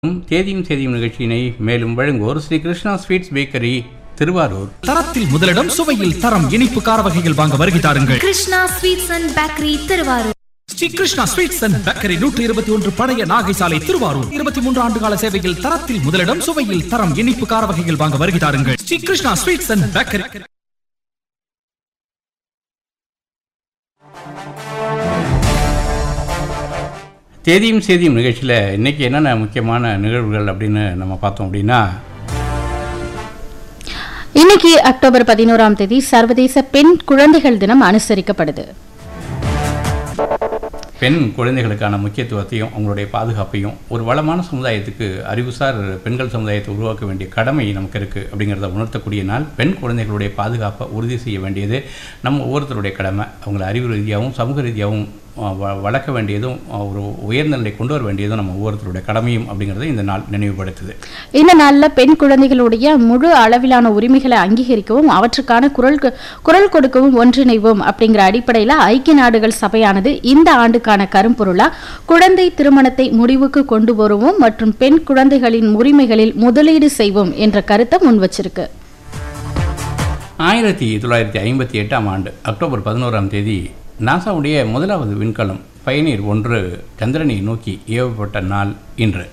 தேதியும் செய்தியும் நிகழ்ச்சியினை மேலும் வழங்குவோர் ஸ்ரீ கிருஷ்ணா ஸ்வீட்ஸ் பேக்கரி திருவாரூர் தரத்தில் முதலிடம் சுவையில் தரம் இனிப்பு கார வகைகள் வாங்க வருகை தாருங்கள் Krishna sweets and bakery Thiruvarur Shri Krishna sweets and bakery நூற்றி இருபத்தி ஒன்று பழைய நாகை சாலை திருவாரூர் இருபத்தி மூன்று ஆண்டு கால சேவையில் தரத்தில் முதலிடம் சுவையில் தரம் இனிப்பு கார வகைகள் வாங்க வருகை தாருங்கள் Shri Krishna sweets and bakery தேதியும் செய்தியும் நிகழ்ச்சியில் இன்னைக்கு என்னென்ன முக்கியமான நிகழ்வுகள் அப்படின்னு நம்ம பார்த்தோம் அப்படின்னா இன்னைக்கு அக்டோபர் பதினோராம் தேதி சர்வதேச பெண் குழந்தைகள் தினம் அனுசரிக்கப்படுது பெண் குழந்தைகளுக்கான முக்கியத்துவத்தையும் அவங்களுடைய பாதுகாப்பையும் ஒரு வளமான சமுதாயத்துக்கு அறிவுசார் பெண்கள் சமுதாயத்தை உருவாக்க வேண்டிய கடமை நமக்கு இருக்குது அப்படிங்கிறத உணர்த்தக்கூடிய நாள் பெண் குழந்தைகளுடைய பாதுகாப்பை உறுதி செய்ய வேண்டியது நம்ம ஒவ்வொருத்தருடைய கடமை அவங்களை அறிவு ரீதியாகவும் சமூக ரீதியாகவும் அஹ், வ- வளர்க்க வேண்டியதும் அஹ், ஒரு உயர்ந்த நிலை கொண்டு வர வேண்டியதும் நம்ம ஒவ்வொருத்தருடைய கடமையும் அப்படிங்கிறத இந்த நாள் நினைவுபடுத்துது இந்த நாள்ல பெண் குழந்தைகளுடைய முழு அளவிலான உரிமைகளை அங்கீகரிக்கவும் அவற்றுக்கான குரல் கொ- குரல் கொடுக்கவும் ஒன்றிணைவோம் அப்படிங்கிற அடிப்படையில ஐக்கிய நாடுகள் சபையானது இந்த ஆண்டுக்கான கரும்பொருளா குழந்தை திருமணத்தை முடிவுக்கு கொண்டு வருவோம் மற்றும் பெண் குழந்தைகளின் உரிமைகளில் முதலீடு செய்வோம் என்ற கருத்தை முன் வச்சிருக்கு ஆயிரத்தி தொள்ளாயிரத்தி ஐம்பத்தி எட்டாம் ஆண்டு அக்டோபர் பதினோராம் தேதி நாசாவுடைய முதலாவது விண்கலம் பயனீர் ஒன்று சந்திரனை நோக்கி ஏவப்பட்ட நாள் இன்று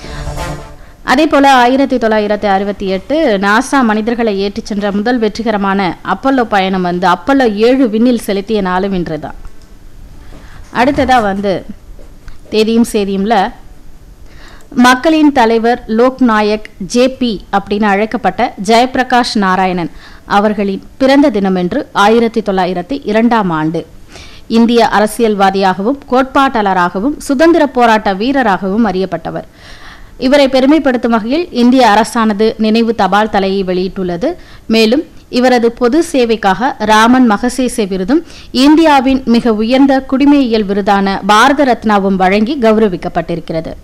அதே போல ஆயிரத்தி தொள்ளாயிரத்தி அறுபத்தி எட்டு நாசா மனிதர்களை ஏற்றிச் சென்ற முதல் வெற்றிகரமான அப்பல்லோ பயணம் வந்து அப்பல்லோ ஏழு விண்ணில் செலுத்திய நாளும் இன்றுதான் அடுத்ததா வந்து தேதியும் சேதியும்ல மக்களின் தலைவர் லோக் நாயக் ஜேபி அப்படின்னு அழைக்கப்பட்ட ஜெயபிரகாஷ் நாராயணன் அவர்களின் பிறந்த தினம் என்று ஆயிரத்தி தொள்ளாயிரத்தி இரண்டாம் ஆண்டு இந்திய அரசியல்வாதியாகவும் கோட்பாட்டாளராகவும் சுதந்திர போராட்ட வீரராகவும் அறியப்பட்டவர் இவரை பெருமைப்படுத்தும் வகையில் இந்திய அரசானது நினைவு தபால் தலையை வெளியிட்டுள்ளது மேலும் இவரது பொது சேவைக்காக ராமன் மகசேசே விருதும் இந்தியாவின் மிக உயர்ந்த குடிமையியல் விருதான பாரத ரத்னாவும் வழங்கி கௌரவிக்கப்பட்டிருக்கிறது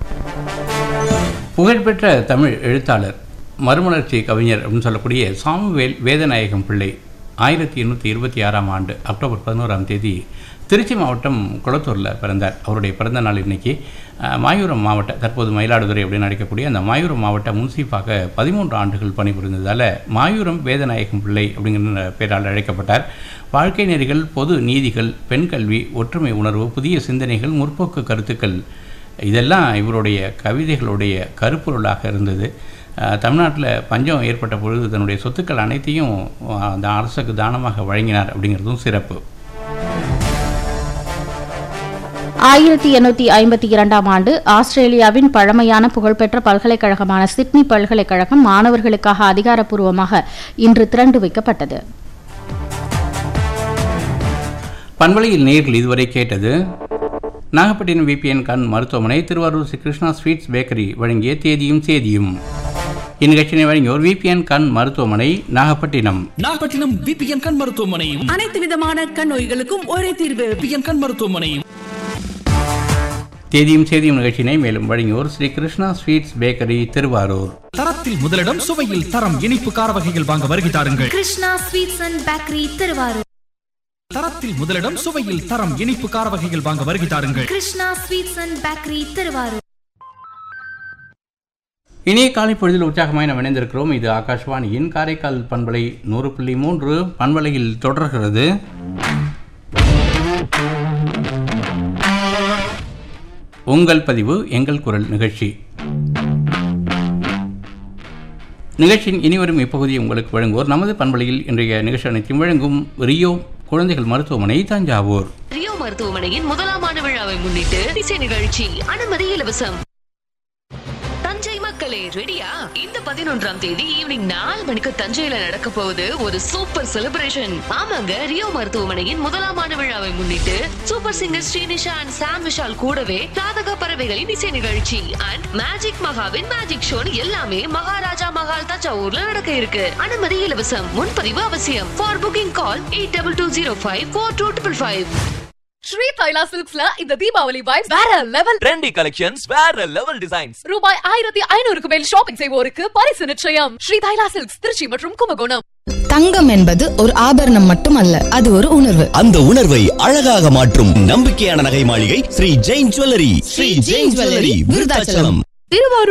புகழ்பெற்ற தமிழ் எழுத்தாளர் மறுமலர்ச்சி கவிஞர் அப்படின்னு சொல்லக்கூடிய சாமுவேல் வேதநாயகம் பிள்ளை ஆயிரத்தி எண்ணூற்றி இருபத்தி ஆறாம் ஆண்டு அக்டோபர் பதினோராம் தேதி திருச்சி மாவட்டம் குளத்தூரில் பிறந்தார் அவருடைய பிறந்த நாள் இன்னைக்கு அஹ், மாயூரம் மாவட்ட தற்போது மயிலாடுதுறை அப்படின்னு அழைக்கக்கூடிய அந்த மாயூரம் மாவட்ட முன்சீஃபாக பதிமூன்று ஆண்டுகள் பணிபுரிந்ததால் மாயூரம் வேதநாயகம் பிள்ளை அப்படிங்கிற பெயரால் அழைக்கப்பட்டார் வாழ்க்கை நெறிகள் பொது நீதிகள் பெண் கல்வி ஒற்றுமை உணர்வு புதிய சிந்தனைகள் முற்போக்கு கருத்துக்கள் இதெல்லாம் இவருடைய கவிதைகளுடைய கருப்பொருளாக இருந்தது அஹ், தமிழ்நாட்டில் பஞ்சம் ஏற்பட்ட பொழுது தன்னுடைய சொத்துக்கள் அனைத்தையும் அஹ், அந்த அரசுக்கு தானமாக வழங்கினார் அப்படிங்கிறதும் சிறப்பு ஆயிரத்தி எண்ணூத்தி ஐம்பத்தி இரண்டாம் ஆண்டு ஆஸ்திரேலியாவின் பழமையான புகழ்பெற்ற பல்கலைக்கழகமான சிட்னி பல்கலைக்கழகம் மாணவர்களுக்காக அதிகாரப்பூர்வமாக இன்று திறந்து வைக்கப்பட்டது பண்பலையில் நேர்கள் இதுவரை கேட்டது நாகப்பட்டினம் விபிஎன் கண் மருத்துவமனை திருவாரூர் ஸ்ரீ கிருஷ்ணா ஸ்வீட்ஸ் பேக்கரி வழங்கிய தேதியும் சேதியும் இந்நிகழ்ச்சியினை வழங்கியோர் விபிஎன் கண் மருத்துவமனை நாகப்பட்டினம் நாகப்பட்டினம் விபிஎன் கண் மருத்துவமனையும் அனைத்து விதமான கண் நோய்களுக்கும் ஒரே தீர்வு விபிஎன் கண் மருத்துவமனையும் தேதியும் சேதியும் நிகழ்ச்சியினை மேலும் வழங்கியோர் ஸ்ரீ கிருஷ்ணா ஸ்வீட்ஸ் பேக்கரி திருவாரூர் தரத்தில் முதலிடம் சுவையில் தரம் இனிப்பு கார வகைகள் வாங்க வருகை தாருங்கள் Krishna sweets and bakery Thiruvarur தரத்தில் முதலிடம் சுவையில் தரம் இனிப்பு கார வகைகள் வாங்க வருகை தாருங்கள் Krishna sweets and bakery Thiruvarur இனிய காலை பொழுதில் உற்சாகமாய் நாம் இணைந்திருக்கிறோம் இது ஆகாஷ்வாணியின் காரைக்கால் பண்பலை நூறு புள்ளி மூன்று பண்பலையில் தொடர்கிறது உங்கள் பதிவு எங்கள் குரல் நிகழ்ச்சி நிகழ்ச்சியின் இனிவரும் இப்பகுதியை உங்களுக்கு வழங்குவோர் நமது பண்பலையில் இன்றைய நிகழ்ச்சி அனைத்தையும் வழங்கும் ரியோ குழந்தைகள் மருத்துவமனை தஞ்சாவூர் ரியோ மருத்துவமனையின் முதலாம் ஆண்டு விழாவை முன்னிட்டு இசை நிகழ்ச்சி அனுமதி இலவசம் தஞ்சை மக்களே ரெடியா இந்த பதினொன்றாம் தேதி ஈவினிங் நாலு மணிக்கு தஞ்சையில நடக்க போகுது ஒரு சூப்பர் செலிப்ரேஷன் ஆமாங்க ரியோ மருத்துவமனையின் முதலாம் ஆண்டு விழாவை முன்னிட்டு super singer Srinisha and Sam Vishal கூடவே ராதக பறவைகளின் இசை நிகழ்ச்சி அண்ட் மேஜிக் மகாவின் மேஜிக் ஷோ எல்லாமே மகாராஜா மகால் தஞ்சாவூர்ல நடக்க இருக்கு அனுமதி இலவசம் முன்பதிவு அவசியம் for booking call eight double two zero five four two triple five Shri Thaila சில்க்ஸ்ல இந்த தீபாவளி வைப்ஸ் வேற லெவல் trendy collections வேற லெவல் டிசைன்ஸ் ரூபாய் ஆயிரத்தி ஐநூறுக்கு மேல் ஷாப்பிங் செய்வோருக்கு பரிசு நிச்சயம் ஸ்ரீ தைலா சில்க்ஸ் திருச்சி மற்றும் கும்பகோணம் தங்கம் என்பது ஒரு ஆபரணம் மட்டுமல்ல அது ஒரு உணர்வு அந்த உணர்வை அழகாக மாற்றும் நம்பிக்கையான நகை மாளிகை ஸ்ரீ ஜெயின் ஜுவல்லரி ஸ்ரீ ஜெயின் ஜுவல்லரி விருதாச்சலம் திருவாரூர்